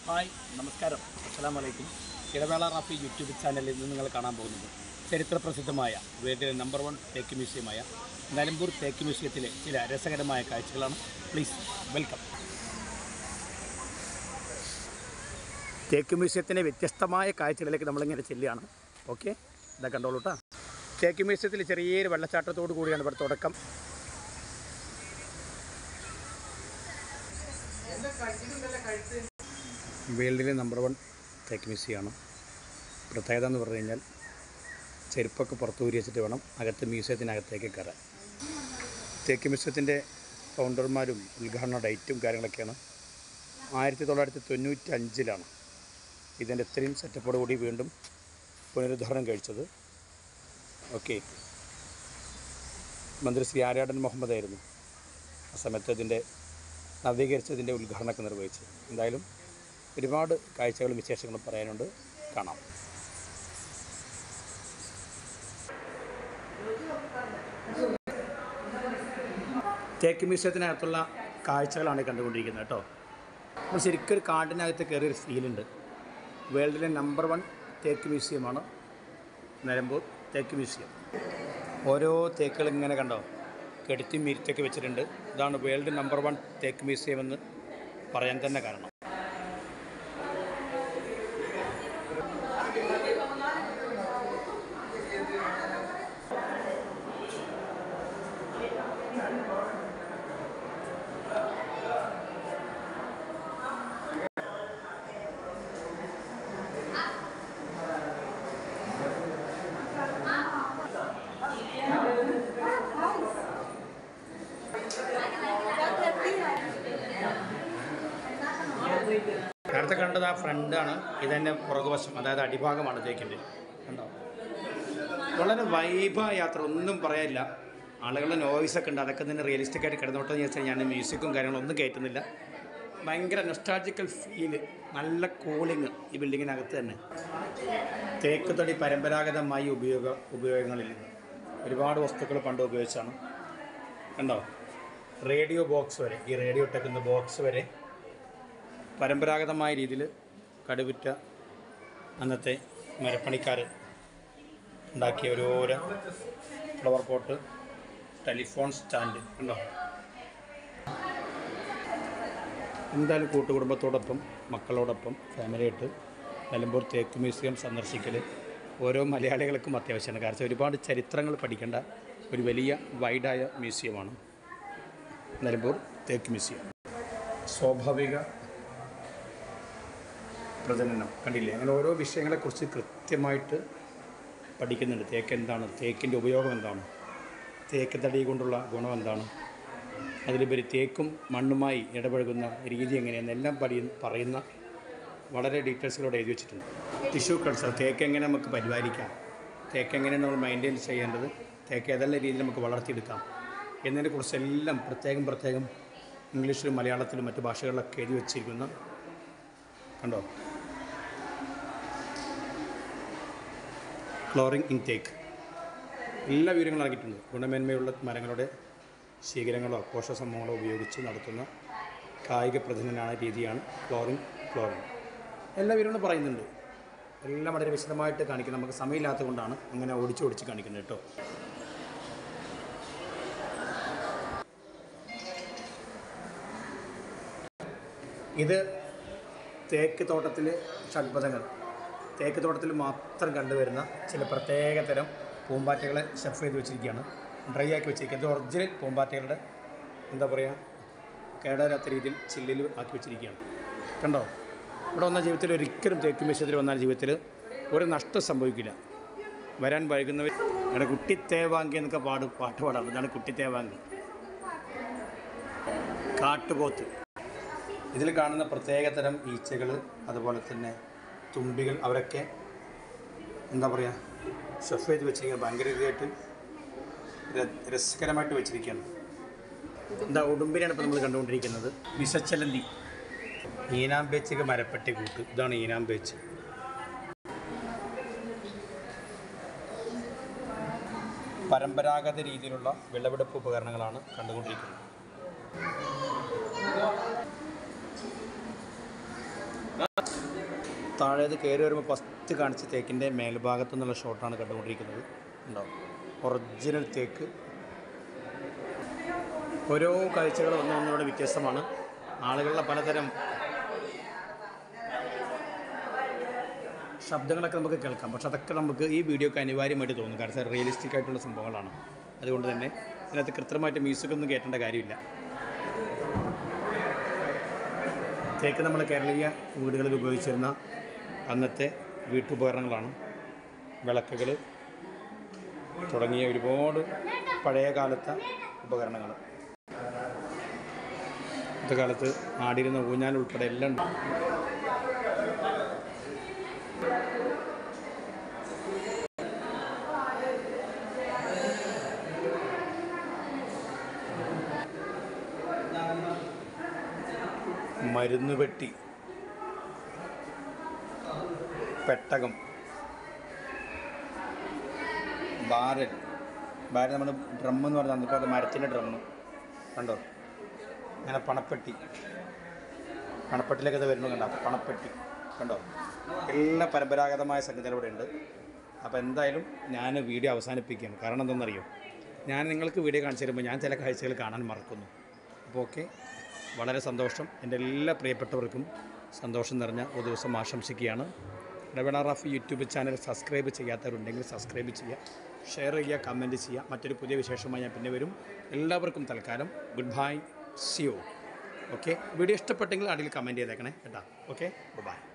hi നമസ്കാരം അസ്സാം വലൈക്കും ഇടവേള റാഫി യൂട്യൂബ് ചാനലിൽ നിന്ന് നിങ്ങൾ കാണാൻ പോകുന്നത് ചരിത്രപ്രസിദ്ധമായ വേൾഡിലെ നമ്പർ വൺ തേക്ക് മ്യൂസിയമായ നിലമ്പൂർ തേക്ക് മ്യൂസിയത്തിലെ ചില രസകരമായ കാഴ്ചകളാണ് പ്ലീസ് വെൽക്കം തേക്ക് മ്യൂസിയത്തിൻ്റെ വ്യത്യസ്തമായ കാഴ്ചകളിലേക്ക് നമ്മളിങ്ങനെ ചെല്ലുകയാണ് ഓക്കെ ഇതാ കണ്ടോളൂ കേട്ടോ തേക്ക് മ്യൂസിയത്തിൽ ചെറിയൊരു വെള്ളച്ചാട്ടത്തോടു കൂടിയാണ് ഇവിടെ തുടക്കം വേൾഡിലെ നമ്പർ വൺ തേക്ക് മ്യൂസിയമാണ് പ്രത്യേകത എന്ന് പറഞ്ഞു കഴിഞ്ഞാൽ ചെരുപ്പൊക്കെ പുറത്ത് ഊരി വെച്ചിട്ട് വേണം അകത്ത് മ്യൂസിയത്തിനകത്തേക്ക് കയറാൻ തേക്ക് മ്യൂസിയത്തിൻ്റെ ഫൗണ്ടർമാരും ഉദ്ഘാടന ഡേറ്റും കാര്യങ്ങളൊക്കെയാണ് ആയിരത്തി തൊള്ളായിരത്തി തൊണ്ണൂറ്റി അഞ്ചിലാണ് ഇതിൻ്റെ ഇത്രയും സെറ്റപ്പോട് കൂടി വീണ്ടും പുനരുദ്ധാരണം കഴിച്ചത് ഓക്കെ മന്ത്രി ശ്രീ ആര്യാടൻ മുഹമ്മദ് ആയിരുന്നു ആ സമയത്ത് ഇതിൻ്റെ നവീകരിച്ചതിൻ്റെ ഉദ്ഘാടനമൊക്കെ നിർവഹിച്ചു എന്തായാലും ഒരുപാട് കാഴ്ചകളും വിശേഷങ്ങളും പറയാനുണ്ട് കാണാം തേക്ക് മ്യൂസിയത്തിനകത്തുള്ള കാഴ്ചകളാണ് കണ്ടുകൊണ്ടിരിക്കുന്നത് കേട്ടോ അപ്പോൾ ശരിക്കും ഒരു കാടിനകത്ത് കയറിയൊരു ഫീലുണ്ട് വേൾഡിലെ നമ്പർ വൺ തേക്ക് മ്യൂസിയമാണ് നിലമ്പൂർ തേക്ക് മ്യൂസിയം ഓരോ തേക്കുകൾ ഇങ്ങനെ കണ്ടോ കെടുത്തി മിരുത്തൊക്കെ വെച്ചിട്ടുണ്ട് ഇതാണ് വേൾഡ് നമ്പർ വൺ തേക്ക് മ്യൂസിയം എന്ന് പറയാൻ തന്നെ കാരണം നേരത്തെ കണ്ടത് ആ ഫ്രണ്ടാണ് ഇതെന്നെ പുറകുവശം അതായത് അടിഭാഗമാണ് തേക്കിൻ്റെ കണ്ടോ വളരെ വൈബായ യാത്ര ഒന്നും പറയാനില്ല ആളുകളുടെ നോയ്സൊക്കെ ഉണ്ട് അതൊക്കെ തന്നെ റിയലിസ്റ്റിക് ആയിട്ട് കിടന്നോട്ടെന്ന് ചോദിച്ചാൽ ഞാൻ മ്യൂസിക്കും കാര്യങ്ങളും ഒന്നും കയറ്റുന്നില്ല ഭയങ്കര നൊസ്റ്റാൾജിക്കൽ ഫീല് നല്ല കൂളിങ് ഈ ബിൽഡിങ്ങിനകത്ത് തന്നെ തേക്ക് തടി പരമ്പരാഗതമായി ഉപയോഗ ഉപയോഗങ്ങളിൽ നിന്ന് ഒരുപാട് വസ്തുക്കൾ പണ്ട് ഉപയോഗിച്ചാണ് കണ്ടോ റേഡിയോ ബോക്സ് വരെ ഈ റേഡിയോ ഇട്ടേക്കുന്ന ബോക്സ് വരെ പരമ്പരാഗതമായ രീതിയിൽ കടുവിറ്റ അന്നത്തെ മരപ്പണിക്കാർ ഉണ്ടാക്കിയ ഓരോരോ ഫ്ലവർ പോട്ട് ടെലിഫോൺ സ്റ്റാൻഡ് ഉണ്ടോ എന്തായാലും കൂട്ടുകുടുംബത്തോടൊപ്പം മക്കളോടൊപ്പം ഫാമിലിയായിട്ട് നിലമ്പൂർ തേക്ക് മ്യൂസിയം സന്ദർശിക്കൽ ഓരോ മലയാളികൾക്കും അത്യാവശ്യമാണ് കാരണം ഒരുപാട് ചരിത്രങ്ങൾ പഠിക്കേണ്ട ഒരു വലിയ വൈഡായ മ്യൂസിയമാണ് നിലമ്പൂർ തേക്ക് മ്യൂസിയം സ്വാഭാവിക പ്രജനനം കണ്ടില്ലേ അങ്ങനെ ഓരോ വിഷയങ്ങളെക്കുറിച്ച് കൃത്യമായിട്ട് പഠിക്കുന്നുണ്ട് തേക്ക് എന്താണ് തേക്കിൻ്റെ ഉപയോഗം എന്താണ് തേക്ക് തടി കൊണ്ടുള്ള ഗുണം എന്താണ് അതിലുപരി തേക്കും മണ്ണുമായി ഇടപഴകുന്ന രീതി എങ്ങനെയെന്ന് എല്ലാം പഠി പറയുന്ന വളരെ ഡീറ്റെയിൽസിലൂടെ എഴുതി വെച്ചിട്ടുണ്ട് ടിഷ്യൂ കൾച്ചർ തേക്ക് എങ്ങനെ നമുക്ക് പരിപാലിക്കാം തേക്ക് എങ്ങനെയാണ് നമ്മൾ മെയിൻറ്റെയിൻ ചെയ്യേണ്ടത് തേക്ക് ഏതെല്ലാം രീതിയിൽ നമുക്ക് വളർത്തിയെടുക്കാം എന്നതിനെക്കുറിച്ചെല്ലാം പ്രത്യേകം പ്രത്യേകം ഇംഗ്ലീഷിലും മലയാളത്തിലും മറ്റു ഭാഷകളിലൊക്കെ എഴുതി വെച്ചിരിക്കുന്ന കണ്ടോ ക്ലോറിംഗ് ഇൻടേക്ക് എല്ലാ വിവരങ്ങളും അടങ്ങിയിട്ടുണ്ട് ഗുണമേന്മയുള്ള മരങ്ങളുടെ ശീകരങ്ങളോ പോഷകസമൂഹങ്ങളോ ഉപയോഗിച്ച് നടത്തുന്ന കായിക പ്രജനന രീതിയാണ് ക്ലോറിംഗ് ക്ലോറിംഗ് എല്ലാ വിവരങ്ങളും പറയുന്നുണ്ട് എല്ലാം വളരെ വിശദമായിട്ട് കാണിക്കും നമുക്ക് സമയമില്ലാത്തത് കൊണ്ടാണ് അങ്ങനെ ഓടിച്ച് ഓടിച്ച് കാണിക്കുന്നത് കേട്ടോ ഇത് തേക്ക് തോട്ടത്തിലെ ഷഡ്പഥങ്ങൾ തേക്ക് തോട്ടത്തിൽ മാത്രം കണ്ടുവരുന്ന ചില പ്രത്യേക തരം പൂമ്പാറ്റകളെ ഷെഫ് ചെയ്ത് വെച്ചിരിക്കുകയാണ് ഡ്രൈ ആക്കി വെച്ചിരിക്കുക ഇത് ഒറിജിനൽ പൂമ്പാറ്റകളുടെ എന്താ പറയുക കേടാരാത്ത രീതിയിൽ ചില്ലിൽ ആക്കി വെച്ചിരിക്കുകയാണ് കണ്ടോ ഇവിടെ വന്ന ജീവിതത്തിൽ ഒരിക്കലും തേക്ക് മ്യൂസിയത്തിൽ വന്നാൽ ജീവിതത്തിൽ ഒരു നഷ്ടം സംഭവിക്കില്ല വരാൻ വൈകുന്നവർ ഇവിടെ കുട്ടിത്തേവാങ്കി എന്നൊക്കെ പാട് പാട്ട് പാടാറ് ഇതാണ് കുട്ടിത്തേവാങ്കി കാട്ടുപോത്ത് ഇതിൽ കാണുന്ന പ്രത്യേകതരം ഈച്ചകൾ അതുപോലെ തന്നെ തുമ്പികൾ അവരൊക്കെ എന്താ പറയുക ഷെഫ് ചെയ്ത് വെച്ചിരിക്കുന്നത് ഭയങ്കര രീതിയായിട്ട് ര- രസകരമായിട്ട് വെച്ചിരിക്കുകയാണ് എന്താ ഉടുമ്പിനാണ് ഇപ്പോൾ നമ്മൾ കണ്ടുകൊണ്ടിരിക്കുന്നത് വിഷച്ചലന്തി ഈനാമ്പേച്ചക്ക് മരപ്പെട്ടി കൂട്ട് ഇതാണ് ഈനാമ്പേച്ച് പരമ്പരാഗത രീതിയിലുള്ള വിളവെടുപ്പ് ഉപകരണങ്ങളാണ് കണ്ടുകൊണ്ടിരിക്കുന്നത് താഴേത് കയറി വരുമ്പോൾ ഫസ്റ്റ് കാണിച്ച തേക്കിൻ്റെ മേൽഭാഗത്തു നിന്നുള്ള ഷോട്ടാണ് കണ്ടുകൊണ്ടിരിക്കുന്നത് ഉണ്ടോ ഒറിജിനൽ തേക്ക് ഓരോ കാഴ്ചകൾ ഒന്നൊന്നിനോട് വ്യത്യസ്തമാണ് ആളുകളുടെ പലതരം ശബ്ദങ്ങളൊക്കെ നമുക്ക് കേൾക്കാം പക്ഷെ അതൊക്കെ നമുക്ക് ഈ വീഡിയോക്ക് അനിവാര്യമായിട്ട് തോന്നും കാരണം റിയലിസ്റ്റിക് ആയിട്ടുള്ള സംഭവങ്ങളാണ് അതുകൊണ്ട് തന്നെ ഇതിനകത്ത് കൃത്യമായിട്ട് മ്യൂസിക് ഒന്നും കേട്ടേണ്ട കാര്യമില്ല തേക്ക് നമ്മൾ കേരളീയ വീടുകളിൽ ഉപയോഗിച്ചിരുന്ന അന്നത്തെ വീട്ടുപകരണങ്ങളാണ് വിളക്കുകൾ തുടങ്ങിയ ഒരുപാട് പഴയ കാലത്തെ ഉപകരണങ്ങൾ ഇന്നത്തെ കാലത്ത് ആടിയിരുന്ന ഊഞ്ഞാൽ ഉൾപ്പെടെ എല്ലാം ഉണ്ട് മരുന്ന് പെട്ടി പെട്ടകം ബാരൽ ബാരൽ നമ്മൾ ഡ്രം എന്ന് പറഞ്ഞാൽ ഇപ്പോൾ അത് മരത്തിൻ്റെ ഡ്രം കണ്ടോ അങ്ങനെ പണപ്പെട്ടി പണപ്പെട്ടിയിലൊക്കെ ഇത് വരുന്നു കണ്ടോ പണപ്പെട്ടി കണ്ടോ എല്ലാ പരമ്പരാഗതമായ സംഗതികൾ ഇവിടെ ഉണ്ട് അപ്പോൾ എന്തായാലും ഞാൻ വീഡിയോ അവസാനിപ്പിക്കുകയാണ് കാരണം എന്തെന്നറിയോ ഞാൻ നിങ്ങൾക്ക് വീഡിയോ കാണിച്ചു തരുമ്പോൾ ഞാൻ ചില കാഴ്ചകൾ കാണാൻ മറക്കുന്നു അപ്പോൾ ഓക്കെ വളരെ സന്തോഷം എൻ്റെ എല്ലാ പ്രിയപ്പെട്ടവർക്കും സന്തോഷം നിറഞ്ഞ ഒരു ദിവസം ആശംസിക്കുകയാണ് റബണ റാഫ് യൂട്യൂബ് ചാനൽ സബ്സ്ക്രൈബ് ചെയ്യാത്തവരുണ്ടെങ്കിൽ സബ്സ്ക്രൈബ് ചെയ്യുക ഷെയർ ചെയ്യുക കമൻറ്റ് ചെയ്യുക മറ്റൊരു പുതിയ വിശേഷമായി ഞാൻ പിന്നെ വരും എല്ലാവർക്കും തൽക്കാലം ഗുഡ് ബൈ സിയോ ഓക്കെ വീഡിയോ ഇഷ്ടപ്പെട്ടെങ്കിൽ അടിയിൽ കമൻറ്റ് ചെയ്തേക്കണേ കേട്ടോ ഓക്കെ ബൈ